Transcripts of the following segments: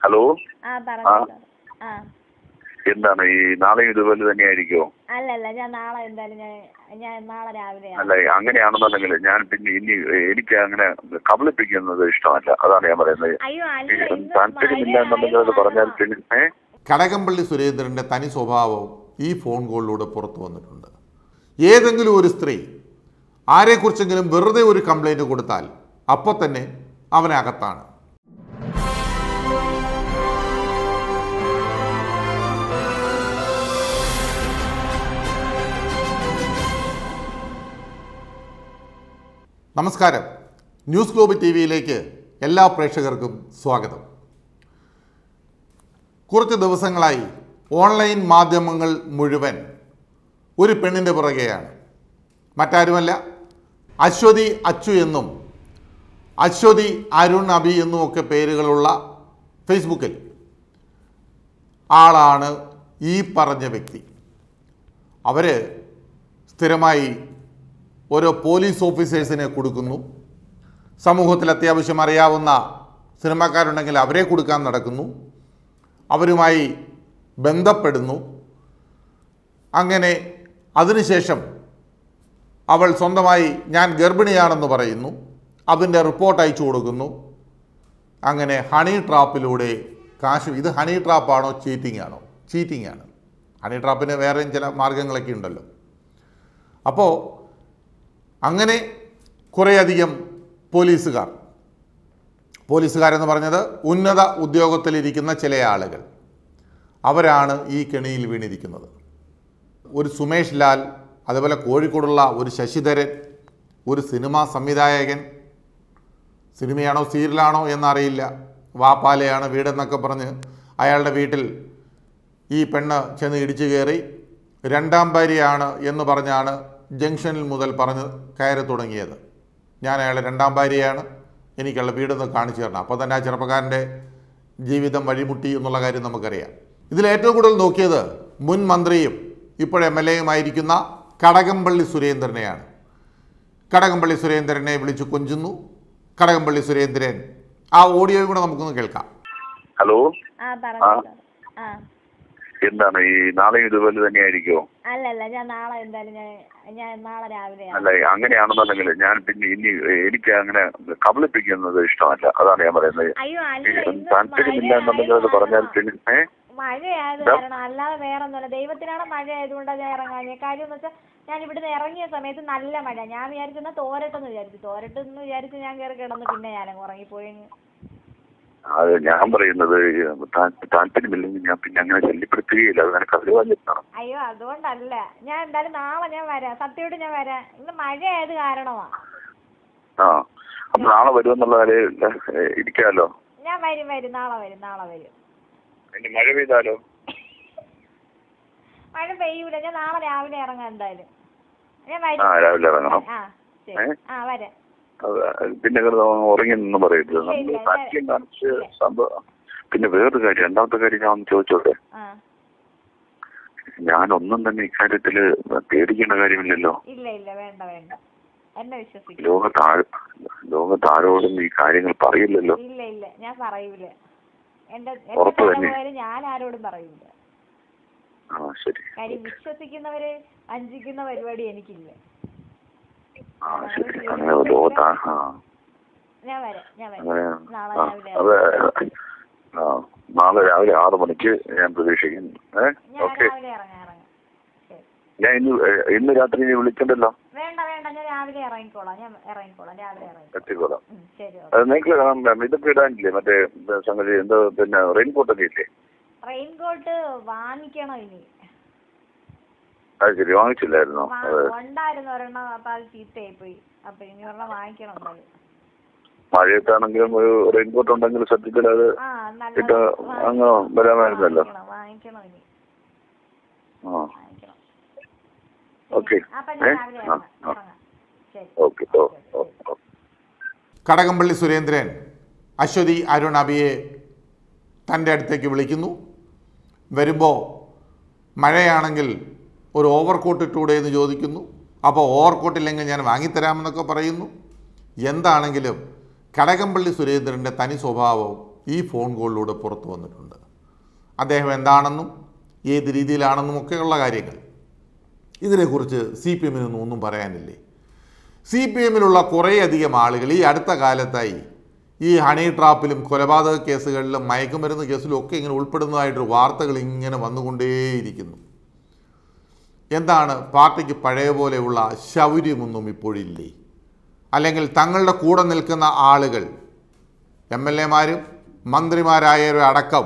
Hello ആ പറഞ്ഞോ ആ എന്താണ് ഈ നാളെയും ഇതുപോലെ തന്നെയായിരിക്കുമോ അല്ലല്ല ഞാൻ നാളെ എന്തായാലും ഞാൻ ഞാൻ നാളെ രാവിലെ അല്ല അങ്ങനെയാണെന്നുണ്ടെങ്കിൽ ഞാൻ പിന്നെ ഇനി എനിക്ക് അങ്ങനെ കബളിപ്പിക്കുന്നത് ഇഷ്ടമല്ല അതാണ് ഞാൻ പറയുന്നത് അയ്യോ അല്ല ഈ ഇന്ന് താല്പര്യമില്ല എന്നുണ്ടെങ്കിൽ അത് പറഞ്ഞാൽ പിന്നെ ഏ കടകംപള്ളി സുരേന്ദ്രൻ്റെ തനി സ്വഭാവം ഈ ഫോൺ കോളിലൂടെ പുറത്തു വന്നിട്ടുണ്ട് ഏതെങ്കിലും ഒരു സ്ത്രീ ആരെക്കുറിച്ചെങ്കിലും വെറുതെ ഒരു കംപ്ലൈൻറ്റ് കൊടുത്താൽ അപ്പോൾ തന്നെ അവനകത്താണ് നമസ്കാരം ന്യൂസ് ഗ്ലോബ് ടി വിയിലേക്ക് എല്ലാ പ്രേക്ഷകർക്കും സ്വാഗതം കുറച്ച് ദിവസങ്ങളായി ഓൺലൈൻ മാധ്യമങ്ങൾ മുഴുവൻ ഒരു പെണ്ണിൻ്റെ പുറകെയാണ് മറ്റാരുമല്ല അശ്വതി അച്ചു എന്നും അശ്വതി അരുൺ അബി എന്നുമൊക്കെ പേരുകളുള്ള ഫേസ്ബുക്കിൽ ആളാണ് ഈ പറഞ്ഞ വ്യക്തി അവർ സ്ഥിരമായി ഓരോ പോലീസ് ഓഫീസേഴ്സിനെ കൊടുക്കുന്നു സമൂഹത്തിൽ അത്യാവശ്യം അറിയാവുന്ന സിനിമാക്കാരുണ്ടെങ്കിൽ അവരെ കൊടുക്കാൻ നടക്കുന്നു അവരുമായി ബന്ധപ്പെടുന്നു അങ്ങനെ അതിനുശേഷം അവൾ സ്വന്തമായി ഞാൻ ഗർഭിണിയാണെന്ന് പറയുന്നു അതിൻ്റെ റിപ്പോർട്ട് അയച്ചു കൊടുക്കുന്നു അങ്ങനെ ഹണി ട്രാപ്പിലൂടെ കാശ് ഇത് ഹണി ട്രാപ്പാണോ ചീറ്റിംഗ് ആണോ ചീറ്റിംഗ് ആണ് ഹണി ട്രാപ്പിന് വേറെയും ചില മാർഗങ്ങളൊക്കെ ഉണ്ടല്ലോ അപ്പോൾ അങ്ങനെ കുറേയധികം പോലീസുകാർ പോലീസുകാരെന്ന് പറഞ്ഞത് ഉന്നത ഉദ്യോഗത്തിലിരിക്കുന്ന ചില ആളുകൾ അവരാണ് ഈ കെണിയിൽ വീണിരിക്കുന്നത് ഒരു സുമേഷ് ലാൽ അതുപോലെ കോഴിക്കോടുള്ള ഒരു ശശിധരൻ ഒരു സിനിമാ സംവിധായകൻ സിനിമയാണോ സീരിയലാണോ എന്നറിയില്ല വാപ്പാലയാണ് വീടെന്നൊക്കെ പറഞ്ഞ് അയാളുടെ വീട്ടിൽ ഈ പെണ്ണ് ചെന്ന് ഇടിച്ചു കയറി രണ്ടാം ഭാര്യയാണ് എന്ന് പറഞ്ഞാണ് ജംഗ്ഷനിൽ മുതൽ പറഞ്ഞ് കയറി തുടങ്ങിയത് ഞാൻ അയാളുടെ രണ്ടാം ഭാര്യയാണ് എനിക്കുള്ള വീടൊന്ന് കാണിച്ചു തരണം അപ്പോൾ തന്നെ ആ ചെറുപ്പക്കാരൻ്റെ ജീവിതം വഴിമുട്ടി എന്നുള്ള കാര്യം നമുക്കറിയാം ഇതിൽ ഏറ്റവും കൂടുതൽ നോക്കിയത് മുൻ മന്ത്രിയും ഇപ്പോൾ എം എൽ എയുമായിരിക്കുന്ന കടകംപള്ളി സുരേന്ദ്രനെയാണ് കടകംപള്ളി സുരേന്ദ്രനെ വിളിച്ചു കൊഞ്ചുന്നു കടകംപള്ളി സുരേന്ദ്രൻ ആ ഓഡിയോയും കൂടെ നമുക്കൊന്ന് കേൾക്കാം ഹലോ ആ പറഞ്ഞോ ആ എന്താണ് ഈ നാളെയും ഇതുപോലെ തന്നെയായിരിക്കുമോ അല്ലല്ല ഞാൻ നാളെ എന്തായാലും ഞാൻ ഞാൻ നാളെ രാവിലെ അല്ല അങ്ങനെയാണെന്നുണ്ടെങ്കിൽ ഞാൻ പിന്നെ ഇനി എനിക്ക് അങ്ങനെ കബളിപ്പിക്കുന്നത് ഇഷ്ടമല്ല അതാണ് ഞാൻ പറയുന്നത് അയ്യോ ഈ അല്ല ഇന്ന് താല്പര്യമില്ല എന്നുണ്ടെങ്കിൽ അത് പറഞ്ഞാൽ പിന്നെ ഏ മഴയായത് കാരണം അല്ലാതെ വേറെ ഒന്നുമല്ല ദൈവത്തിനാണ് മഴ ആയതുകൊണ്ടാണ് ഞാൻ ഇറങ്ങാഞ്ഞ കാര്യം എന്ന് വെച്ചാൽ ഞാൻ ഇവിടുന്ന് ഇറങ്ങിയ സമയത്ത് നല്ല മഴ ഞാൻ വിചാരിച്ചെന്നാ തോരട്ടെന്ന് വിചാരിച്ചു തോരട്ടെന്ന് വിചാരിച്ച് ഞാൻ കയറി കിടന്ന് പിന്നെ ഞാനങ്ങ് ഉറങ്ങിപ്പോയി അത് ഞാൻ പറയുന്നത് ഈ താ- താല്പര്യമില്ലെങ്കിൽ ഞാൻ പിന്നെ അങ്ങനെ ശല്യപ്പെടുത്തുകയില്ല അത് നിനക്ക് അറിവാഞ്ഞിട്ടാണ് അയ്യോ അതുകൊണ്ടല്ല ഞാൻ എന്തായാലും നാളെ ഞാൻ വരാം സത്യമായിട്ട് ഞാൻ വരാം ഇന്ന് മഴ ആയത് കാരണമാ ആ അപ്പൊ നാളെ വരുമെന്നുള്ള നിലയിൽ ഏ, ഇരിക്കാമല്ലോ ഞാൻ വരും വരും നാളെ വരും നാളെ വരും ഇനി മഴ പെയ്താലോ മഴ പെയ്യൂല ഞാൻ നാളെ രാവിലെ ഇറങ്ങാം എന്തായാലും ഞാൻ ആ വരും രാവിലെ ഇറങ്ങണം ആ ശരി ഏ? ആ വരാം അത് പിന്നെ കിടന്ന് ഉറങ്ങി നിന്നും പറയരുത് നമ്മൾ ഇല്ല, താല്പര്യം കാണിച്ച് സംഭവം പിന്നെ വേറൊരു കാര്യം രണ്ടാമത്തെ കാര്യം ഞാൻ ഒന്ന് ചോദിച്ചോട്ടെ ആ ഞാനൊന്നും തന്നെ ഇക്കാര്യത്തില് പേടിക്കേണ്ട കാര്യമില്ലല്ലോ ഇല്ല ഇല്ല വേണ്ട വേണ്ട എന്നെ വിശ്വസിക്കും ലോകത്താഴ് ലോകത്താരോടും ഈ കാര്യങ്ങൾ പറയില്ലല്ലോ ഇല്ല ഇല്ല ഞാൻ പറയൂല എന്റെ എന്റെ ഉറപ്പ് തന്നെ? തലമുറയില് ഞാൻ ആരോടും പറയൂല ആ ശരി കാര്യം വിശ്വസിക്കുന്നവര് വഞ്ചിക്കുന്ന പരിപാടി എനിക്കില്ല ആ ശരി അങ്ങനെ ലോകത്താ ആ ഞാൻ വരാം ഞാൻ വരാം അങ്ങനെ നാളെ ആ രാവിലെ അത് ആ നാളെ രാവിലെ ആറ് മണിക്ക് ഞാൻ പ്രതീക്ഷിക്കുന്നു ഏ ഞാൻ ഓക്കെ രാവിലെ ഇറങ്ങാം ഇറങ്ങാം ശരി ഞാൻ ഇന്ന് ഏ, ഇന്ന് രാത്രി നീ വിളിക്കണ്ടല്ലോ വേണ്ട വേണ്ട ഞാൻ രാവിലെ ഇറങ്ങിക്കോളാം ഞാൻ ഇറങ്ങിക്കോളാം രാവിലെ ഇറങ്ങിക്കോളാം എത്തിക്കോളാം ഉം, ശരി ഓക്കെ അത് നിങ്ങൾക്ക് ഇതൊക്കെ ഇടാനില്ലേ മറ്റേ ഇത് സംഗതി എന്തോ പിന്നെ റെയിൻകോട്ടൊക്കെ ഇല്ലേ റെയിൻകോട്ട് വാങ്ങിക്കണോ ഇനി അത് ശരി വാങ്ങിച്ചില്ലായിരുന്നോ വാ- അത് ഉണ്ടായിരുന്നു ഒരെണ്ണം അപ്പൊ അത് ചീത്തയായി പോയി അപ്പൊ ഇനി ഒരെണ്ണം വാങ്ങിക്കണം എന്തായാലും മഴയത്താണെങ്കിലും ഒരു റെയിൻകോട്ട് ഉണ്ടെങ്കിൽ സത്യത്തിൽ അത് ആ ഇട്ട് നല്ല അങ്ങ് വരാമായിരുന്നല്ലോ വാങ്ങിക്കണം വാങ്ങിക്കണം ഇനി ആ വാങ്ങിക്കണം ഓക്കെ അപ്പൊ ഏ ഞാൻ രാവിലെ ആ ഇറങ്ങാം ആ ഇറങ്ങാം ശരി ഓക്കെ ഓ ഓ ഓ കടകംപള്ളി സുരേന്ദ്രൻ അശ്വതി അരുൺ അബിയെ തൻ്റെ അടുത്തേക്ക് വിളിക്കുന്നു വരുമ്പോൾ മഴയാണെങ്കിൽ ഒരു ഓവർകോട്ട് ഇട്ടൂടെ എന്ന് ചോദിക്കുന്നു അപ്പോൾ ഓവർകോട്ട് ഇല്ലെങ്കിൽ ഞാൻ വാങ്ങിത്തരാമെന്നൊക്കെ പറയുന്നു എന്താണെങ്കിലും കടകംപള്ളി സുരേന്ദ്രൻ്റെ തനി സ്വഭാവം ഈ ഫോൺ കോളിലൂടെ പുറത്തു വന്നിട്ടുണ്ട് അദ്ദേഹം എന്താണെന്നും ഏത് രീതിയിലാണെന്നും ഒക്കെയുള്ള കാര്യങ്ങൾ ഇതിനെക്കുറിച്ച് സി പി എമ്മിനൊന്നും ഒന്നും പറയാനില്ലേ സി പി എമ്മിലുള്ള കുറേയധികം ആളുകൾ ഈ അടുത്ത കാലത്തായി ഈ ഹണി ട്രാപ്പിലും കൊലപാതക കേസുകളിലും മയക്കുമരുന്ന് കേസിലും ഒക്കെ ഇങ്ങനെ ഉൾപ്പെടുന്നതായിട്ട് വാർത്തകൾ ഇങ്ങനെ വന്നുകൊണ്ടേയിരിക്കുന്നു എന്താണ് പാർട്ടിക്ക് പഴയ പോലെയുള്ള ശൗര്യമൊന്നും ഇപ്പോഴില്ലേ അല്ലെങ്കിൽ തങ്ങളുടെ കൂടെ നിൽക്കുന്ന ആളുകൾ എം എൽ എമാരും മന്ത്രിമാരായവരും അടക്കം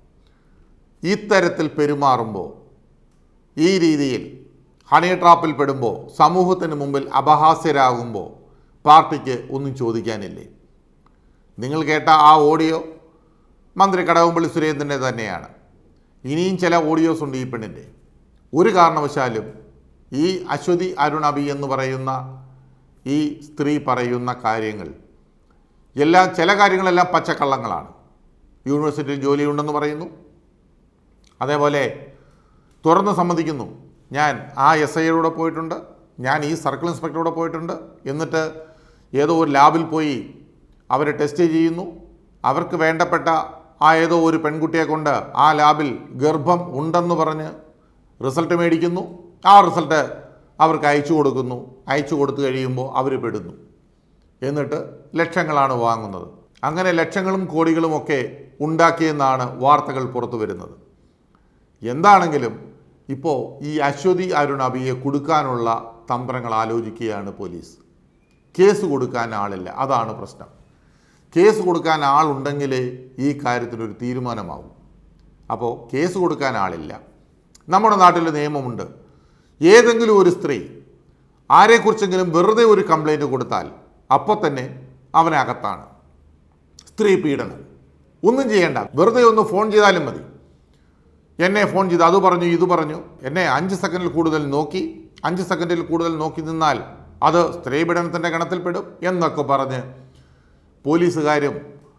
ഇത്തരത്തിൽ പെരുമാറുമ്പോൾ ഈ രീതിയിൽ ഹണി ട്രാപ്പിൽ പെടുമ്പോൾ സമൂഹത്തിന് മുമ്പിൽ അപഹാസ്യരാകുമ്പോൾ പാർട്ടിക്ക് ഒന്നും ചോദിക്കാനില്ലേ നിങ്ങൾ കേട്ട ആ ഓഡിയോ മന്ത്രി കടകംപള്ളി സുരേന്ദ്രൻ്റെ തന്നെയാണ് ഇനിയും ചില ഓഡിയോസ് ഉണ്ട് ഈ പെണ്ണിൻ്റെ ഒരു കാരണവശാലും ഈ അശ്വതി അരുൺ അബി എന്ന് പറയുന്ന ഈ സ്ത്രീ പറയുന്ന കാര്യങ്ങൾ എല്ലാം ചില കാര്യങ്ങളെല്ലാം പച്ചക്കള്ളങ്ങളാണ് യൂണിവേഴ്സിറ്റിയിൽ ജോലിയുണ്ടെന്ന് പറയുന്നു അതേപോലെ തുറന്ന് സമ്മതിക്കുന്നു ഞാൻ ആ എസ് ഐയുടെ പോയിട്ടുണ്ട് ഞാൻ ഈ സർക്കിൾ ഇൻസ്പെക്ടറുടെ പോയിട്ടുണ്ട് എന്നിട്ട് ഏതോ ഒരു ലാബിൽ പോയി അവർ ടെസ്റ്റ് ചെയ്യുന്നു അവർക്ക് വേണ്ടപ്പെട്ട ആ ഏതോ ഒരു പെൺകുട്ടിയെ കൊണ്ട് ആ ലാബിൽ ഗർഭം ഉണ്ടെന്ന് പറഞ്ഞ് റിസൾട്ട് മേടിക്കുന്നു ആ റിസൾട്ട് അവർക്ക് അയച്ചു കൊടുക്കുന്നു അയച്ചു കൊടുത്തു കഴിയുമ്പോൾ അവർ പെടുന്നു എന്നിട്ട് ലക്ഷങ്ങളാണ് വാങ്ങുന്നത് അങ്ങനെ ലക്ഷങ്ങളും കോടികളും ഒക്കെ ഉണ്ടാക്കിയെന്നാണ് വാർത്തകൾ പുറത്തു വരുന്നത് എന്താണെങ്കിലും ഇപ്പോൾ ഈ അശ്വതി അരുൺ അബിയെ കൊടുക്കാനുള്ള തന്ത്രങ്ങൾ ആലോചിക്കുകയാണ് പോലീസ് കേസ് കൊടുക്കാൻ ആളില്ല അതാണ് പ്രശ്നം കേസ് കൊടുക്കാൻ ആളുണ്ടെങ്കിലേ ഈ കാര്യത്തിലൊരു തീരുമാനമാവും അപ്പോൾ കേസ് കൊടുക്കാൻ ആളില്ല നമ്മുടെ നാട്ടിൽ നിയമമുണ്ട് ഏതെങ്കിലും ഒരു സ്ത്രീ ആരെക്കുറിച്ചെങ്കിലും വെറുതെ ഒരു കംപ്ലൈൻറ്റ് കൊടുത്താൽ അപ്പോൾ തന്നെ അവനകത്താണ് സ്ത്രീ പീഡനം ഒന്നും ചെയ്യേണ്ട വെറുതെ ഒന്ന് ഫോൺ ചെയ്താലും മതി എന്നെ ഫോൺ ചെയ്ത് അത് പറഞ്ഞു ഇത് പറഞ്ഞു എന്നെ അഞ്ച് സെക്കൻഡിൽ കൂടുതൽ നോക്കി അഞ്ച് സെക്കൻഡിൽ കൂടുതൽ നോക്കി നിന്നാൽ അത് സ്ത്രീ പീഡനത്തിൻ്റെ ഗണത്തിൽപ്പെടും എന്നൊക്കെ പറഞ്ഞ് പോലീസുകാരും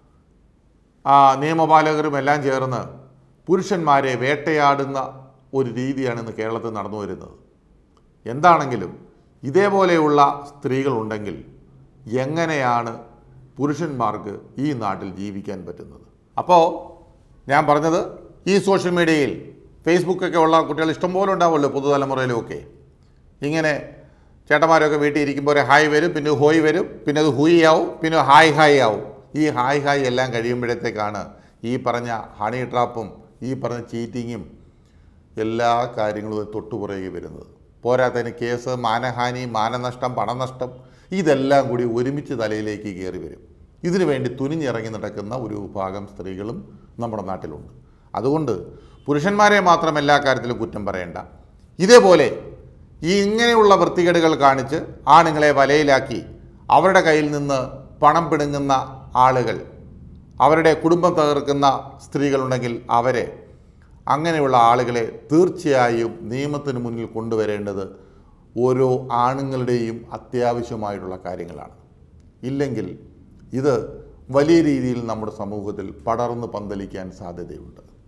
ആ, നിയമപാലകരും എല്ലാം ചേർന്ന് പുരുഷന്മാരെ വേട്ടയാടുന്ന ഒരു രീതിയാണ് ഇന്ന് കേരളത്തിൽ നടന്നു വരുന്നത് എന്താണെങ്കിലും ഇതേപോലെയുള്ള സ്ത്രീകളുണ്ടെങ്കിൽ എങ്ങനെയാണ് പുരുഷന്മാർക്ക് ഈ നാട്ടിൽ ജീവിക്കാൻ പറ്റുന്നത് അപ്പോൾ ഞാൻ പറഞ്ഞത് ഈ സോഷ്യൽ മീഡിയയിൽ ഫേസ്ബുക്കൊക്കെ ഉള്ള കുട്ടികൾ ഇഷ്ടംപോലെ ഉണ്ടാവുമല്ലോ പുതുതലമുറയിലും ഒക്കെ ഇങ്ങനെ ചേട്ടന്മാരൊക്കെ വീട്ടിൽ ഇരിക്കുമ്പോൾ ഒരു ഹായ് വരും പിന്നെ ഹോയ് വരും പിന്നെ അത് ഹുയി ആവും പിന്നെ ഹായ് ഹായ് ആവും ഈ ഹായ് ഹായ് എല്ലാം കഴിയുമ്പോഴത്തേക്കാണ് ഈ പറഞ്ഞ ഹണി ട്രാപ്പും ഈ പറഞ്ഞ ചീറ്റിങ്ങും എല്ലാ കാര്യങ്ങളും തൊട്ടുപുറകെ വരുന്നത് പോരാത്തതിന് കേസ് മാനഹാനി മാനനഷ്ടം പണനഷ്ടം ഇതെല്ലാം കൂടി ഒരുമിച്ച് തലയിലേക്ക് കയറി വരും ഇതിനു വേണ്ടി തുനിഞ്ഞിറങ്ങി നടക്കുന്ന ഒരു വിഭാഗം സ്ത്രീകളും നമ്മുടെ നാട്ടിലുണ്ട് അതുകൊണ്ട് പുരുഷന്മാരെ മാത്രം എല്ലാ കാര്യത്തിലും കുറ്റം പറയേണ്ട ഇതേപോലെ ഈ ഇങ്ങനെയുള്ള വൃത്തികേടുകൾ കാണിച്ച് ആണുങ്ങളെ വലയിലാക്കി അവരുടെ കയ്യിൽ നിന്ന് പണം പിടുങ്ങുന്ന ആളുകൾ അവരുടെ കുടുംബം തകർക്കുന്ന സ്ത്രീകളുണ്ടെങ്കിൽ അവരെ അങ്ങനെയുള്ള ആളുകളെ തീർച്ചയായും നിയമത്തിന് മുന്നിൽ കൊണ്ടുവരേണ്ടത് ഓരോ ആണുങ്ങളുടെയും അത്യാവശ്യമായിട്ടുള്ള കാര്യങ്ങളാണ് ഇല്ലെങ്കിൽ ഇത് വലിയ രീതിയിൽ നമ്മുടെ സമൂഹത്തിൽ പടർന്ന് പന്തലിക്കാൻ സാധ്യതയുണ്ട്